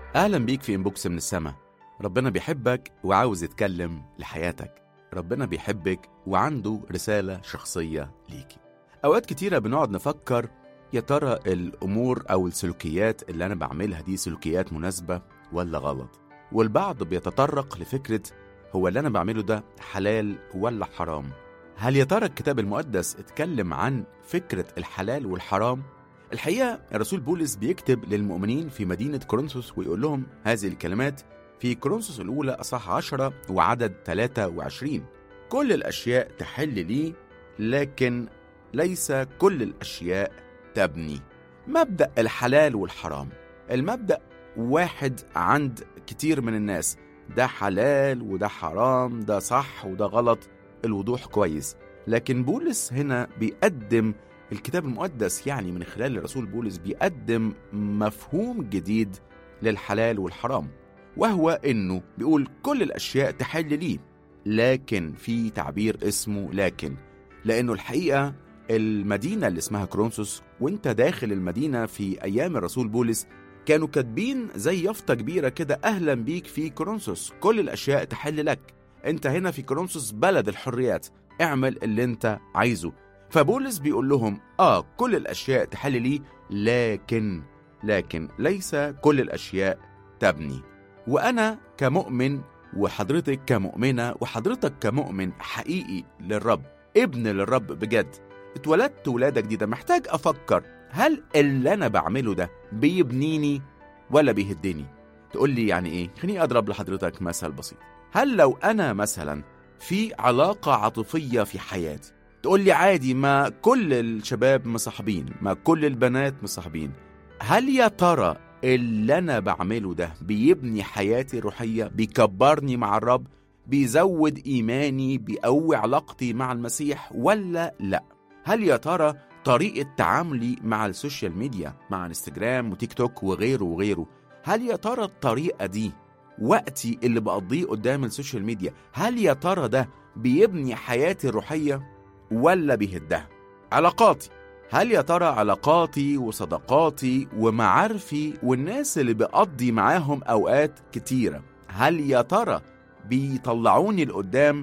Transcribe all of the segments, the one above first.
أهلا بيك في إنبوكس من السما ربنا بيحبك وعاوز يتكلم لحياتك ربنا بيحبك وعنده رسالة شخصية ليكي أوقات كتيرة بنقعد نفكر يا ترى الأمور أو السلوكيات اللي أنا بعملها دي سلوكيات مناسبة ولا غلط والبعض بيتطرق لفكرة هو اللي أنا بعمله ده حلال ولا حرام هل يا ترى الكتاب المقدس اتكلم عن فكرة الحلال والحرام الحقيقة الرسول بولس بيكتب للمؤمنين في مدينة كورنثوس ويقول لهم هذه الكلمات في كورنثوس الأولى أصح 10 وعدد 23 كل الأشياء تحل لي لكن ليس كل الأشياء تبني مبدأ الحلال والحرام المبدأ واحد عند كتير من الناس ده حلال وده حرام ده صح وده غلط الوضوح كويس لكن بولس هنا بيقدم الكتاب المقدس يعني من خلال الرسول بولس بيقدم مفهوم جديد للحلال والحرام وهو انه بيقول كل الاشياء تحل لي لكن في تعبير اسمه لكن لانه الحقيقه المدينه اللي اسمها كرونسوس وانت داخل المدينه في ايام الرسول بولس كانوا كاتبين زي يافطه كبيره كده اهلا بيك في كرونسوس كل الاشياء تحل لك انت هنا في كرونسوس بلد الحريات اعمل اللي انت عايزه فبولس بيقول لهم اه كل الاشياء تحل لي لكن لكن ليس كل الاشياء تبني وانا كمؤمن وحضرتك كمؤمنه وحضرتك كمؤمن حقيقي للرب ابن للرب بجد اتولدت ولاده جديده محتاج افكر هل اللي انا بعمله ده بيبنيني ولا بيهدني تقول لي يعني ايه خليني اضرب لحضرتك مثل بسيط هل لو انا مثلا في علاقه عاطفيه في حياتي تقول لي عادي ما كل الشباب مصاحبين ما كل البنات مصاحبين هل يا ترى اللي انا بعمله ده بيبني حياتي الروحيه بيكبرني مع الرب بيزود ايماني بيقوي علاقتي مع المسيح ولا لا هل يا ترى طريقه تعاملي مع السوشيال ميديا مع انستجرام وتيك توك وغيره وغيره هل يا ترى الطريقه دي وقتي اللي بقضيه قدام السوشيال ميديا هل يا ترى ده بيبني حياتي الروحيه ولا بيهدها علاقاتي هل يا ترى علاقاتي وصداقاتي ومعارفي والناس اللي بقضي معاهم أوقات كتيرة هل يا ترى بيطلعوني لقدام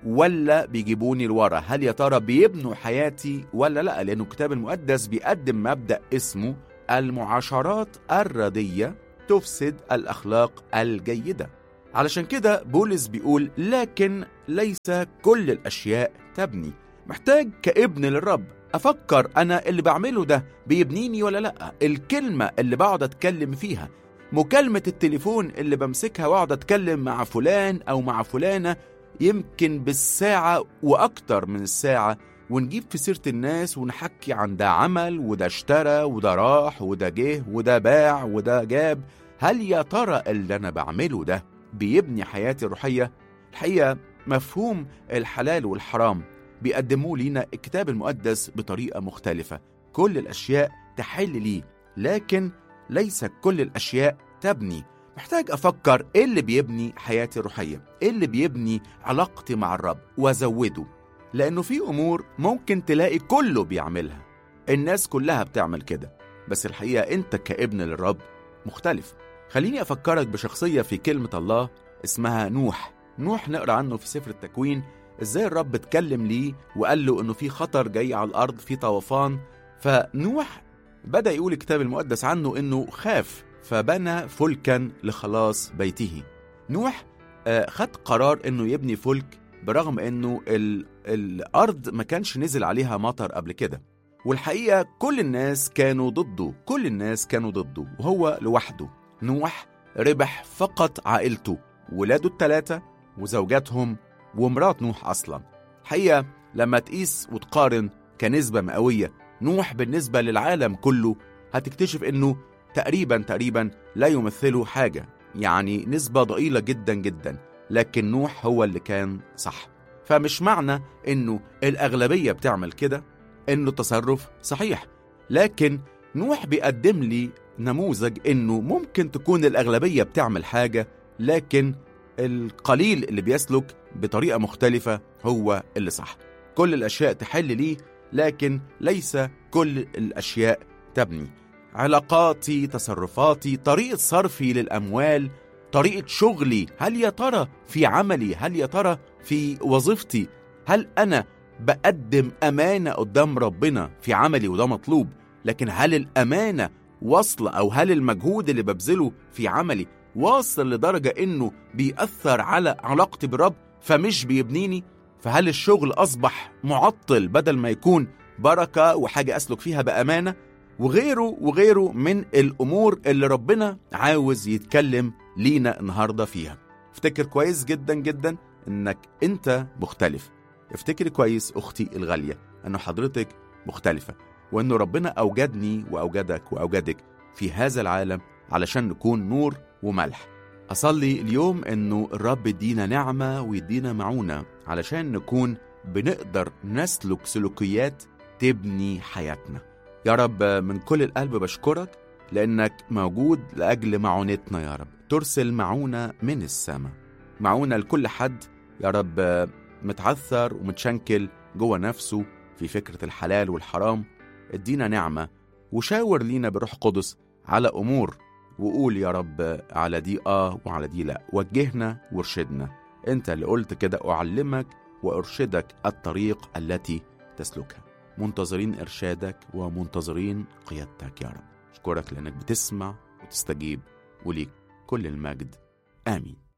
ولا بيجيبوني لورا هل يا ترى بيبنوا حياتي ولا لا لأنه الكتاب المقدس بيقدم مبدأ اسمه المعاشرات الردية تفسد الأخلاق الجيدة علشان كده بولس بيقول لكن ليس كل الأشياء تبني محتاج كابن للرب افكر انا اللي بعمله ده بيبنيني ولا لا الكلمه اللي بقعد اتكلم فيها مكالمه التليفون اللي بمسكها واقعد اتكلم مع فلان او مع فلانه يمكن بالساعه واكتر من الساعه ونجيب في سيره الناس ونحكي عن ده عمل وده اشترى وده راح وده جه وده باع وده جاب هل يا ترى اللي انا بعمله ده بيبني حياتي الروحيه الحقيقه مفهوم الحلال والحرام بيقدموه لينا الكتاب المقدس بطريقة مختلفة كل الأشياء تحل لي لكن ليس كل الأشياء تبني محتاج أفكر إيه اللي بيبني حياتي الروحية إيه اللي بيبني علاقتي مع الرب وأزوده لأنه في أمور ممكن تلاقي كله بيعملها الناس كلها بتعمل كده بس الحقيقة أنت كابن للرب مختلف خليني أفكرك بشخصية في كلمة الله اسمها نوح نوح نقرأ عنه في سفر التكوين ازاي الرب اتكلم ليه وقال له انه في خطر جاي على الارض في طوفان فنوح بدا يقول الكتاب المقدس عنه انه خاف فبنى فلكا لخلاص بيته نوح خد قرار انه يبني فلك برغم انه ال... الارض ما كانش نزل عليها مطر قبل كده والحقيقه كل الناس كانوا ضده كل الناس كانوا ضده وهو لوحده نوح ربح فقط عائلته ولاده الثلاثه وزوجاتهم ومرات نوح أصلا حقيقة لما تقيس وتقارن كنسبة مئوية نوح بالنسبة للعالم كله هتكتشف إنه تقريبا تقريبا لا يمثله حاجة يعني نسبة ضئيلة جدا جدا لكن نوح هو اللي كان صح فمش معنى إنه الأغلبية بتعمل كده إنه التصرف صحيح لكن نوح بيقدم لي نموذج إنه ممكن تكون الأغلبية بتعمل حاجة لكن القليل اللي بيسلك بطريقة مختلفة هو اللي صح كل الأشياء تحل ليه لكن ليس كل الأشياء تبني علاقاتي تصرفاتي طريقة صرفي للأموال طريقة شغلي هل يا ترى في عملي هل يا ترى في وظيفتي هل أنا بقدم أمانة قدام ربنا في عملي وده مطلوب لكن هل الأمانة واصلة أو هل المجهود اللي ببذله في عملي واصل لدرجة إنه بيأثر على علاقتي بالرب فمش بيبنيني فهل الشغل أصبح معطل بدل ما يكون بركة وحاجة أسلك فيها بأمانة وغيره وغيره من الأمور اللي ربنا عاوز يتكلم لينا النهاردة فيها افتكر كويس جدا جدا انك انت مختلف افتكري كويس اختي الغالية انه حضرتك مختلفة وانه ربنا اوجدني واوجدك واوجدك في هذا العالم علشان نكون نور وملح اصلي اليوم انه الرب يدينا نعمة ويدينا معونة علشان نكون بنقدر نسلك سلوكيات تبني حياتنا يا رب من كل القلب بشكرك لأنك موجود لأجل معونتنا يا رب ترسل معونة من السماء معونة لكل حد يا رب متعثر ومتشنكل جوه نفسه في فكرة الحلال والحرام ادينا نعمة وشاور لينا بروح قدس على أمور وقول يا رب على دي آه وعلى دي لا وجهنا وارشدنا أنت اللي قلت كده أعلمك وأرشدك الطريق التي تسلكها منتظرين إرشادك ومنتظرين قيادتك يا رب أشكرك لأنك بتسمع وتستجيب وليك كل المجد آمين